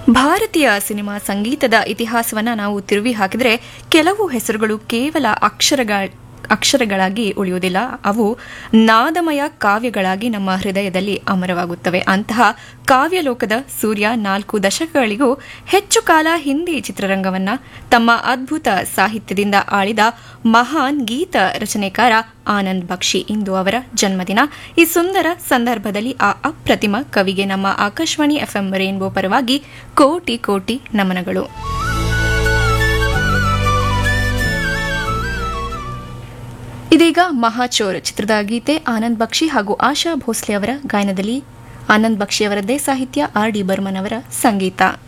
ಭಾರತೀಯ ಸಿನಿಮಾ ಸಂಗೀತದ ಇತಿಹಾಸವನ್ನ ನಾವು ತಿರುವಿ ಹಾಕಿದರೆ ಕೆಲವು ಹೆಸರುಗಳು ಕೇವಲ ಅಕ್ಷರಗಳ ಅಕ್ಷರಗಳಾಗಿ ಉಳಿಯುವುದಿಲ್ಲ ಅವು ನಾದಮಯ ಕಾವ್ಯಗಳಾಗಿ ನಮ್ಮ ಹೃದಯದಲ್ಲಿ ಅಮರವಾಗುತ್ತವೆ ಅಂತಹ ಕಾವ್ಯಲೋಕದ ಸೂರ್ಯ ನಾಲ್ಕು ದಶಕಗಳಿಗೂ ಹೆಚ್ಚು ಕಾಲ ಹಿಂದಿ ಚಿತ್ರರಂಗವನ್ನ ತಮ್ಮ ಅದ್ಭುತ ಸಾಹಿತ್ಯದಿಂದ ಆಳಿದ ಮಹಾನ್ ಗೀತ ರಚನೆಕಾರ ಆನಂದ್ ಬಕ್ಷಿ ಇಂದು ಅವರ ಜನ್ಮದಿನ ಈ ಸುಂದರ ಸಂದರ್ಭದಲ್ಲಿ ಆ ಅಪ್ರತಿಮ ಕವಿಗೆ ನಮ್ಮ ಆಕಾಶವಾಣಿ ಎಫ್ಎಂ ರೇನ್ಬೋ ಪರವಾಗಿ ಕೋಟಿ ಕೋಟಿ ನಮನಗಳು ಇದೀಗ ಮಹಾಚೋರ್ ಚಿತ್ರದ ಗೀತೆ ಆನಂದ್ ಬಕ್ಷಿ ಹಾಗೂ ಆಶಾ ಭೋಸ್ಲೆ ಅವರ ಗಾಯನದಲ್ಲಿ ಆನಂದ್ ಬಕ್ಷಿ ಅವರದ್ದೇ ಸಾಹಿತ್ಯ ಆರ್ ಡಿ ಬರ್ಮನ್ ಅವರ ಸಂಗೀತ